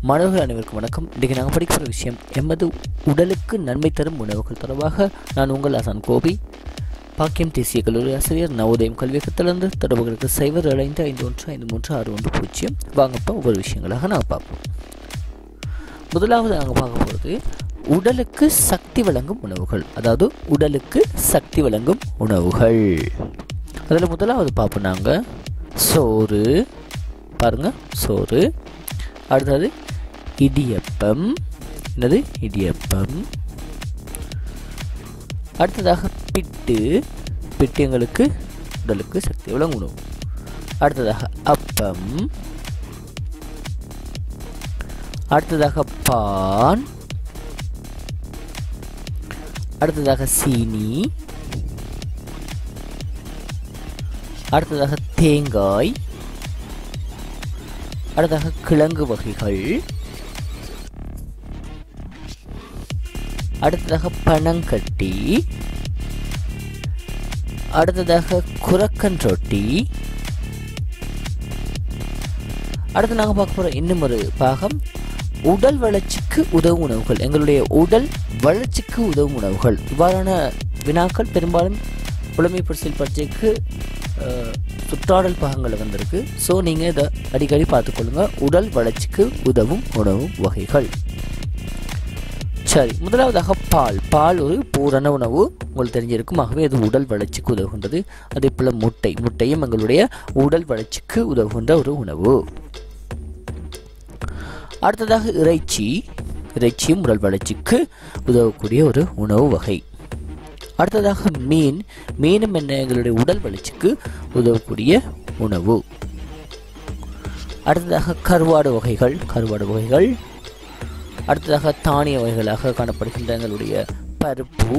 மாணவர்கள் அனைவருக்கும் வணக்கம் இன்றைக்கு நாங்கள் படிக்கிற விஷயம் எமது உடலுக்கு நன்மை தரும் உணவுகள் தொடர்பாக நான் உங்கள் ஆசான் கோபி பாக்கியம் தேசிய கல்லூரி ஆசிரியர் நவோதயம் கல்வியகத்திலிருந்து தொடர்புகளுக்கு சைபர் ஏழு ஐந்து ஒன்று ஐந்து மூன்று ஆறு ஒன்று பூஜ்ஜியம் வாங்கப்போ ஒவ்வொரு விஷயங்களாக நாங்கள் பார்ப்போம் முதலாவது நாங்கள் பார்க்க போகிறது உடலுக்கு சக்தி வழங்கும் உணவுகள் அதாவது உடலுக்கு சக்தி வழங்கும் உணவுகள் அதில் முதலாவது பார்ப்போம் நாங்கள் சோறு பாருங்க சோறு அடுத்தது இடியப்பம் என்னது இடியப்பம் அடுத்ததாக பிட்டு பிட்டு எங்களுக்கு உடலுக்கு சக்தி வழங்கும் உணவு அடுத்ததாக அப்பம் அடுத்ததாக பான் அடுத்ததாக சீனி அடுத்ததாக தேங்காய் அடுத்ததாக கிழங்கு வகைகள் அடுத்ததாக பனங்கட்டி அடுத்ததாக குரக்கன் ரொட்டி அடுத்து நாங்கள் பார்க்க போகிற இன்னும் ஒரு பாகம் உடல் வளர்ச்சிக்கு உதவும் உணவுகள் எங்களுடைய உடல் வளர்ச்சிக்கு உதவும் உணவுகள் இவ்வாறான வினாக்கள் பெரும்பாலும் புலமை பரிசில் பரீட்சைக்கு அஹ், சுற்றாடல் பாகங்கள் வந்திருக்கு ஸோ நீங்கள் இதை அடிக்கடி பார்த்துக்கொள்ளுங்க உடல் வளர்ச்சிக்கு உதவும் உணவு வகைகள் சரி முதலாவதாக பால் பால் ஒரு பூரண உணவு உங்களுக்கு தெரிஞ்சிருக்கும் ஆகவே அது உடல் வளர்ச்சிக்கு உதவுகின்றது அதே போல் முட்டை முட்டையும் எங்களுடைய உடல் வளர்ச்சிக்கு உதவுகின்ற ஒரு உணவு அடுத்ததாக இறைச்சி இறைச்சியும் உடல் வளர்ச்சிக்கு உதவக்கூடிய ஒரு உணவு வகை அடுத்ததாக மீன் மீனும் என்ன எங்களுடைய உடல் வளர்ச்சிக்கு உதவக்கூடிய உணவு அடுத்ததாக கருவாடு வகைகள் கருவாடு வகைகள் அடுத்ததாக தானிய வகைகளாக காணப்படுகின்ற எங்களுடைய பருப்பு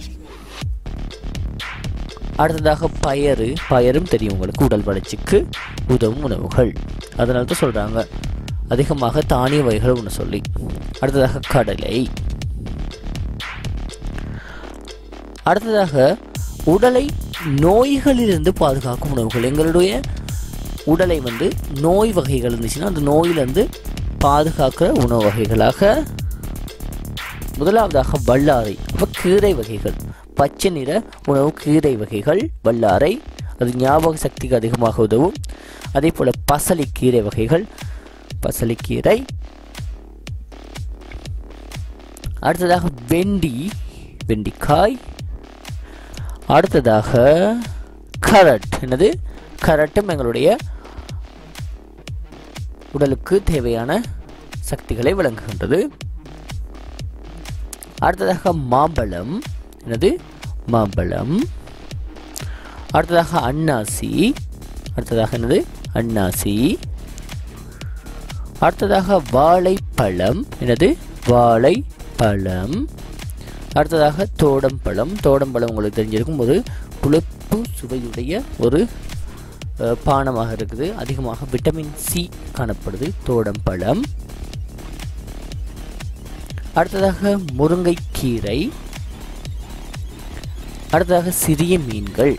அடுத்ததாக பயறு பயரும் தெரியும் உங்களுக்கு உடல் வளர்ச்சிக்கு உதவும் உணவுகள் அதனால தான் சொல்கிறாங்க அதிகமாக தானிய வகைகள் ஒன்று சொல்லி அடுத்ததாக கடலை அடுத்ததாக உடலை நோய்களிலிருந்து பாதுகாக்கும் உணவுகள் எங்களுடைய உடலை வந்து நோய் வகைகள் இருந்துச்சுன்னா அந்த நோயிலிருந்து பாதுகாக்கிற உணவு வகைகளாக முதலாவதாக வல்லாரை அப்போ கீரை வகைகள் பச்சை நிற உணவு கீரை வகைகள் வல்லாரை அது ஞாபக சக்திக்கு அதிகமாக உதவும் அதே போல் பசலிக்கீரை வகைகள் பசலிக்கீரை அடுத்ததாக வெண்டி வெண்டிக்காய் அடுத்ததாக கரட் என்னது கரட்டும் எங்களுடைய உடலுக்கு தேவையான சக்திகளை வழங்குகின்றது அடுத்ததாக மாம்பழம் என்னது மாம்பழம் அடுத்ததாக அன்னாசி அடுத்ததாக என்னது அன்னாசி அடுத்ததாக வாழைப்பழம் என்னது வாழைப்பழம் அடுத்ததாக தோடம்பழம் தோடம்பழம் உங்களுக்கு தெரிஞ்சிருக்கும் ஒரு புளிப்பு சுவையுடைய ஒரு அஹ், பானமாக இருக்குது அதிகமாக விட்டமின் சி காணப்படுது தோடம்பழம் அடுத்ததாக முருங்கைக்கீரை அடுத்ததாக சிறிய மீன்கள்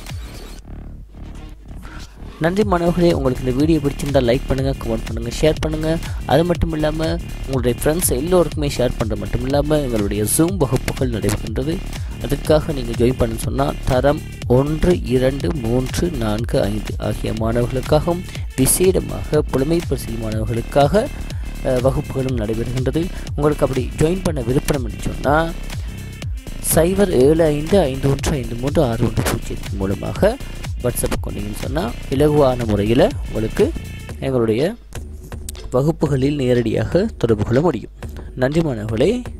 நன்றி மாணவர்களே உங்களுக்கு இந்த வீடியோ பிடிச்சிருந்தால் லைக் பண்ணுங்கள் கமெண்ட் பண்ணுங்கள் ஷேர் பண்ணுங்கள் அது மட்டும் இல்லாமல் உங்களுடைய ஃப்ரெண்ட்ஸ் எல்லோருக்குமே ஷேர் பண்ணுறது மட்டும் இல்லாமல் எங்களுடைய ஜூம் வகுப்புகள் நடைபெறுகின்றது அதுக்காக நீங்கள் ஜாயின் பண்ண சொன்னால் தரம் ஒன்று இரண்டு மூன்று நான்கு ஐந்து ஆகிய மாணவர்களுக்காகவும் விசேடமாக புலமை பரிசில் மாணவர்களுக்காக அஹ், வகுப்புகளும் நடைபெறுகின்றது உங்களுக்கு அப்படி ஜாயின் பண்ண விருப்பம் என்று சொன்னால் சைபர் ஏழு ஐந்து ஐந்து ஒன்று ஐந்து மூன்று ஆறு ஒன்று பூஜ்ஜியத்தின் மூலமாக வாட்ஸ்அப் கொண்டீங்கன்னு சொன்னால் இலகுவான முறையில் உங்களுக்கு எங்களுடைய வகுப்புகளில் நேரடியாக தொடர்பு கொள்ள முடியும் நன்றி மாணவர்களே